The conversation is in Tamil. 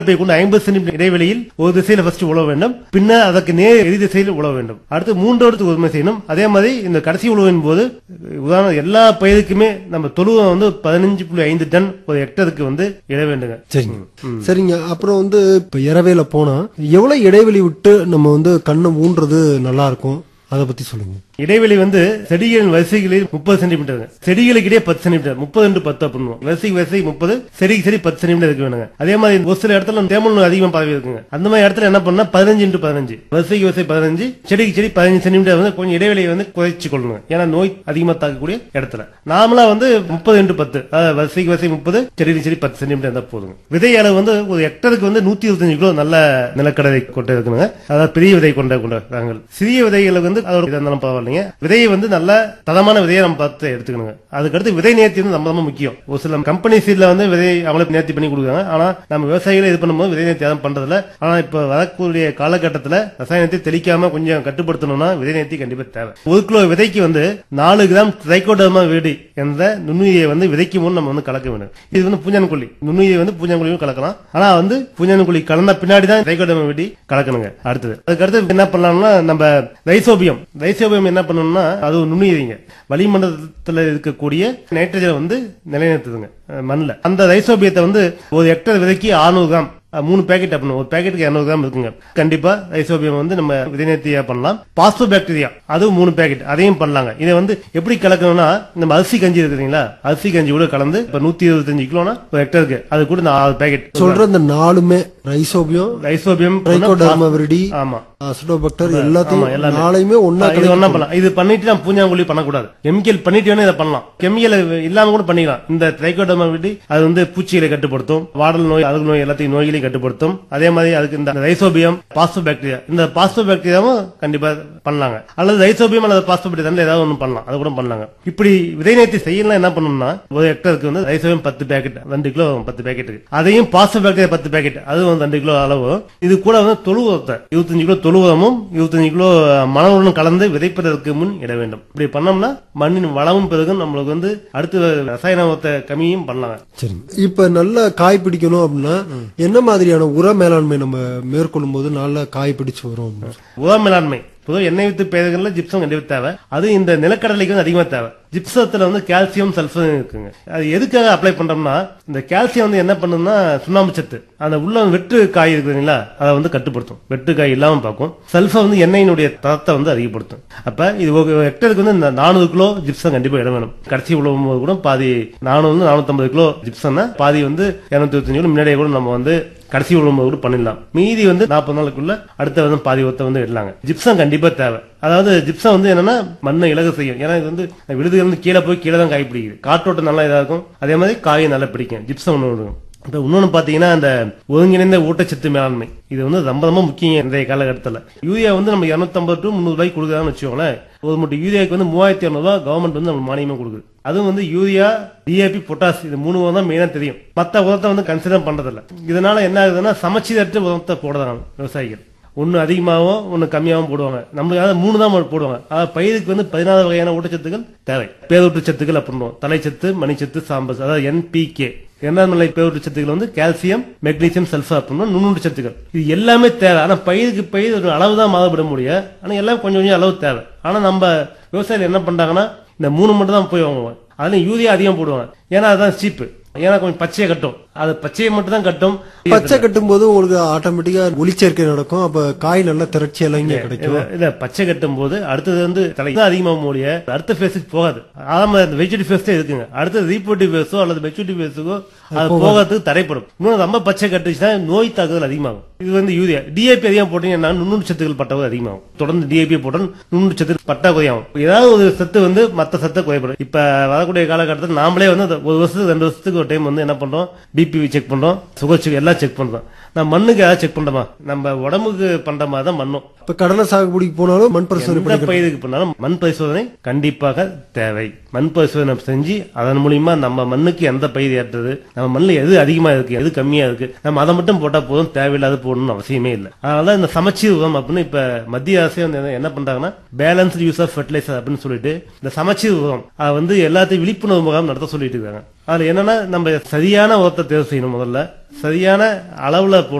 பை கொண்டு ஐம்பது சென்டிமீட்டர் இடைவெளியில் ஒரு திசையில ஃபர்ஸ்ட் உழவ வேண்டும் பின்னர் அதற்கு நேர் எதிர் திசையில் உழவ வேண்டும் அடுத்து மூன்றாவது உரிமை செய்யணும் அதே மாதிரி இந்த கடைசி உழவின் போது உதாரணம் எல்லா பயிருக்குமே நம்ம தொழுவம் வந்து பதினஞ்சு புள்ளி ஐந்து டன் ஒரு ஹெக்டருக்கு வந்து இட வேண்டுங்க சரிங்க சரிங்க அப்புறம் வந்து இப்ப இரவேல போனா எவ்வளவு இடைவெளி விட்டு நம்ம வந்து கண்ணை ஊன்றது நல்லா இருக்கும் அதை பத்தி சொல்லுங்க இடைவெளி வந்து செடிகளின் வரிசைகளில் முப்பது சென்டிமீட்டர் செடிகளுக்கு இடையே பத்து சென்டிமீட்டர் முப்பது இன்டு பத்து அப்படின்னு வரிசைக்கு வரிசை முப்பது செடிக்கு செடி பத்து சென்டிமீட்டர் இருக்கு வேணுங்க அதே மாதிரி ஒரு சில இடத்துல தேமல் நோய் அதிகமா பரவி இருக்குங்க அந்த மாதிரி இடத்துல என்ன பண்ணா பதினஞ்சு இன்டு பதினஞ்சு வரிசைக்கு வரிசை பதினஞ்சு செடிக்கு செடி பதினஞ்சு சென்டிமீட்டர் வந்து கொஞ்சம் இடைவெளியை வந்து குறைச்சு கொள்ளணும் ஏன்னா நோய் அதிகமா தாக்கக்கூடிய இடத்துல நார்மலா வந்து முப்பது இன்டு பத்து அதாவது வரிசைக்கு வரிசை முப்பது செடிக்கு செடி பத்து சென்டிமீட்டர் இருந்தா போதுங்க விதை அளவு வந்து ஒரு ஹெக்டருக்கு வந்து நூத்தி இருபத்தஞ்சு கிலோ நல்ல நிலக்கடலை கொண்டு இருக்கணுங்க அதாவது பெரிய விதை கொண்ட கொண்ட ரகங்கள் சிறிய விதைகளுக்கு வந்து அதோட இதா இருந்தாலும் பரவாயில்லைங்க விதையை வந்து நல்ல தரமான விதையை நம்ம பார்த்து எடுத்துக்கணுங்க அதுக்கடுத்து விதை நேர்த்தி வந்து ரொம்ப ரொம்ப முக்கியம் ஒரு சில கம்பெனி சீட்ல வந்து விதை அவங்களே நேர்த்தி பண்ணி கொடுக்குறாங்க ஆனா நம்ம விவசாயிகளை இது பண்ணும்போது விதை நேர்த்தி யாரும் பண்றதில்ல ஆனா இப்ப வரக்கூடிய காலகட்டத்துல ரசாயனத்தை தெளிக்காம கொஞ்சம் கட்டுப்படுத்தணும்னா விதை நேர்த்தி கண்டிப்பா தேவை ஒரு கிலோ விதைக்கு வந்து நாலு கிராம் ட்ரைகோடர்மா வீடி என்ற நுண்ணுயிரை வந்து விதைக்கு முன் நம்ம வந்து கலக்க வேண்டும் இது வந்து பூஞ்சான்குழி நுண்ணுயிரை வந்து பூஞ்சான்குழியும் கலக்கலாம் ஆனா வந்து பூஞ்சான்குழி கலந்த பின்னாடி தான் ட்ரைகோடர்மா வீடி கலக்கணுங்க அடுத்தது அதுக்கடுத்து என்ன பண்ணலாம்னா நம்ம ரைசோபியம் ரைசோபியம் என்ன பண்ணணும்னா அது ஒரு நுண்ணுயிரிங்க வளிமண்டலத்தில் இருக்கக்கூடிய நைட்ரஜனை வந்து நிலைநிறுத்துதுங்க அஹ் மண்ணுல அந்த ரைசோபியத்தை வந்து ஒரு ஹெக்டர் விதைக்கு 600 கிராம் அஹ் மூணு பேக்கெட் அப்படின்னு ஒரு பேக்கெட்டுக்கு இரநூறு கிராம் இருக்குங்க கண்டிப்பா ரைசோபியம் வந்து நம்ம விதைநேர்த்தியா பண்ணலாம் பாஸ்போ பாக்டீரியா அதுவும் மூணு பேக்கெட் அதையும் பண்ணலாங்க இதை வந்து எப்படி கலக்கணும்னா நம்ம அரிசி கஞ்சி இருக்குங்களா அரிசி கஞ்சி கூட கலந்து இப்ப நூத்தி இருபத்தஞ்சு கிலோனா ஒரு ஹெக்டருக்கு அது கூட இந்த ஆறு பேக்கெட் சொல்ற இந்த நாலுமே ரைசோபியம் ரைசோபியம் ட்ரைகோடர்மா விரிடி ஆமா அசிடோபக்டர் ஆமா, எல்லாத்தையும் எல்லாமே. நாளையுமே ஒன்னா இது ஒண்ணா பண்ணலாம் இது பண்ணிட்டு நம்ம பூஞ்சாங்குழி பண்ணக்கூடாது கெமிக்கல் பண்ணிட்டு வேணா இதை பண்ணலாம் கெமிக்கல் இல்லாம கூட பண்ணிக்கலாம் இந்த ட்ரைகோடர்மா விட்டு அது வந்து பூச்சிகளை கட்டுப்படுத்தும் வாடல் நோய் அழுகு நோய் எல்லாத்தையும் நோய்களையும் கட்டுப்படுத்தும் அதே மாதிரி அதுக்கு இந்த ரைசோபியம் பாஸ்போ பாக்டீரியா இந்த பாஸ்போ பாக்டீரியாவும் கண்டிப்பா பண்ணலாங்க அல்லது ரைசோபியம் அல்லது பாஸ்போ பாக்டீரியா ஏதாவது ஒண்ணு பண்ணலாம் அது கூட பண்ணலாங்க இப்படி விதை நேர்த்தி செய்யலாம் என்ன பண்ணணும்னா ஒரு ஹெக்டருக்கு வந்து ரைசோபியம் பத்து பேக்கெட் ரெண்டு கிலோ பத்து பேக்கெட் அதையும் பாஸ்போ பாக்டீரியா பத்து பேக்கெட் அது வந்து ரெண்டு கிலோ அளவு இது கூட வந்து தொழு உரத்தை இருபத்தஞ்சு கிலோ தொழு உரமும் இருபத்தஞ்சு கிலோ மணவுடன் கலந்து விதைப்பதற்கு முன் இட வேண்டும் இப்படி பண்ணோம்னா மண்ணின் வளமும் பெருகும் நம்மளுக்கு வந்து அடுத்து ரசாயன உரத்தை கம்மியும் பண்ணலாம் சரி இப்ப நல்ல காய் பிடிக்கணும் அப்படின்னா என்ன மாதிரியான உர மேலாண்மை நம்ம மேற்கொள்ளும் போது நல்ல காய் பிடிச்சு வரும் அப்படின்னா? உர மேலாண்மை பொதுவாக எண்ணெய் வித்து பயிர்கள்ல ஜிப்சம் கண்டிப்பா தேவை அது இந்த நிலக்கடலைக்கு வந்து அதிகமா தேவை ஜிப்சத்துல வந்து கால்சியம் சல்ஃபர் இருக்குங்க அது எதுக்காக அப்ளை பண்றோம்னா இந்த கால்சியம் வந்து என்ன பண்ணுன்னா சுண்ணாம்பு சத்து அந்த உள்ள வெட்டு காய் இருக்குங்களா அதை வந்து கட்டுப்படுத்தும் வெட்டு காய் இல்லாம பார்க்கும் சல்ஃபர் வந்து எண்ணெயினுடைய தரத்தை வந்து அதிகப்படுத்தும் அப்ப இது ஒரு ஹெக்டருக்கு வந்து இந்த நானூறு கிலோ ஜிப்சம் கண்டிப்பா இடம் வேணும் கடைசி உழவும் போது கூட பாதி நானூறு நானூத்தி கிலோ ஜிப்சம்னா பாதி வந்து இருநூத்தி இருபத்தஞ்சு கிலோ முன்னாடியே கூட நம்ம வந்து கடைசி விழும்போது கூட பண்ணிடலாம் மீதி வந்து நாற்பது நாளுக்குள்ள அடுத்த வந்து பாதி ஒத்த வந்து இடலாங்க ஜிப்சம் கண்டிப்பா தேவை அதாவது ஜிப்சம் வந்து என்னன்னா மண்ணை இலக செய்யும் ஏன்னா இது வந்து விழுதுகள் வந்து கீழே போய் கீழே தான் காய் பிடிக்குது காற்றோட்டம் நல்லா இதா இருக்கும் அதே மாதிரி காயும் நல்லா பிடிக்கும் ஜிப்சம் ஒன்று விடுங்க இப்ப இன்னொன்னு பாத்தீங்கன்னா அந்த ஒருங்கிணைந்த ஊட்டச்சத்து மேலாண்மை இது வந்து ரொம்ப ரொம்ப முக்கியம் இன்றைய காலகட்டத்தில் யூரியா வந்து நம்ம இருநூத்தம்பது டு முந்நூறு ரூபாய்க்கு கொடுக்குறாங்கன்னு வச்சுக்கோங்களேன் ஒரு மட்டும் யூரியாவுக்கு வந்து மூவாயிரத்தி இரநூறுவா கவர்மெண்ட் வந்து நம்ம மானியமா கொடுக்குது அதுவும் வந்து யூரியா டிஏபி பொட்டாஸ் இது மூணு உரம் தான் மெயினா தெரியும் மத்த உரத்தை வந்து கன்சிடர் பண்றதில்ல இதனால என்ன ஆகுதுன்னா சமச்சீரற்ற உரத்தை போடுறாங்க விவசாயிகள் ஒன்னு அதிகமாகவும் ஒன்னு கம்மியாகவும் போடுவாங்க நம்ம அதாவது மூணு தான் போடுவாங்க அதாவது பயிருக்கு வந்து பதினாறு வகையான ஊட்டச்சத்துக்கள் தேவை பேரூட்டச்சத்துக்கள் அப்படின்னுவோம் தலைச்சத்து மணிச்சத்து சாம்பஸ் அதாவது என்பிகே இரண்டாம் நிலை பேரூட்டச்சத்துக்கள் வந்து கால்சியம் மெக்னீசியம் சல்ஃபர் அப்படின்னு நுண்ணுண்டு சத்துக்கள் இது எல்லாமே தேவை ஆனா பயிருக்கு பயிர் ஒரு அளவு தான் மாறுபட முடியும் ஆனா எல்லாம் கொஞ்சம் கொஞ்சம் அளவு தேவை ஆனா நம்ம விவசாயிகள் என்ன பண்றாங்கன்னா இந்த மூணு மட்டும் தான் போய் வாங்குவாங்க அதுலயும் யூரியா அதிகம் போடுவாங்க ஏன்னா அதுதான் சீப்பு ஏன்னா கொஞ்சம் பச்சையை கட்டும் அது பச்சையை மட்டும் தான் கட்டும் பச்சை கட்டும் போது உங்களுக்கு ஆட்டோமேட்டிக்கா ஒளிச்சேர்க்கை நடக்கும் அப்ப காய் நல்ல திரட்சி எல்லாம் இங்க கிடைக்கும் இல்ல, இல்ல பச்சை கட்டும் போது அடுத்தது வந்து தலை தான் அதிகமாக மூலிய அடுத்த ஃபேஸுக்கு போகாது ஆமா இந்த வெஜிடி ஃபேஸ் தான் இருக்குங்க அடுத்தது ரீபோர்ட்டிவ் ஃபேஸோ அல்லது மெச்சூரிட்டி ஃபேஸுக்கோ அது போகிறதுக்கு தடைப்படும் இன்னும் ரொம்ப பச்சை கட்டுச்சுன்னா நோய் தாக்குதல் அதிகமாகும் இது வந்து யூரியா டிஏபி அதிகம் போட்டீங்கன்னா நுண்ணுண்டு சத்துக்கள் பட்டவு அதிகமாகும் தொடர்ந்து டிஏபி போட்டால் நுண்ணுண்டு சத்து பட்டாக்குறையாகும் ஏதாவது ஒரு சத்து வந்து மத்த சத்தை குறைபடும் இப்ப வரக்கூடிய காலகட்டத்தில் நாமளே வந்து அந்த ஒரு வருஷத்துக்கு ரெண்டு வருஷத்துக்கு ஒரு டைம் வந்து என்ன பண்றோம் பிபி செக் பண்றோம் சுகர் செக் எல்லாம் செக் பண்றோம் நான் மண்ணுக்கு ஏதாவது செக் பண்றோமா நம்ம உடம்புக்கு பண்ற மாதிரி தான் மண்ணும் இப்ப கடலை சாகுபடிக்கு போனாலும் மண் பரிசோதனை எந்த பண்ணி பயிருக்கு பண்ணாலும் மண் பரிசோதனை கண்டிப்பாக தேவை மண் பரிசோதனை செஞ்சு அதன் மூலியமா நம்ம மண்ணுக்கு எந்த பயிர் ஏற்றது நம்ம மண்ணில் எது அதிகமா இருக்கு எது கம்மியா இருக்கு நம்ம அதை மட்டும் போட்டா போதும் தேவையில்லாத போடணும்னு அவசியமே இல்லை அதனால இந்த சமச்சீர் உரம் அப்படின்னு இப்ப மத்திய அரசே வந்து என்ன- என்ன பண்றாங்கன்னா பேலன்ஸ்டு யூஸ் ஆஃப் ஃபெர்டிலைசர் அப்படின்னு சொல்லிட்டு இந்த சமச்சீர் உரம் அதை வந்து எல்லாத்தையும் விழிப்புணர்வு முகாம் நடத்த சொல்லிட்டு இருக்காங்க அதுல என்னன்னா நம்ம சரியான உரத்தை தேர்வு செய்யணும் முதல்ல சரியான அளவுல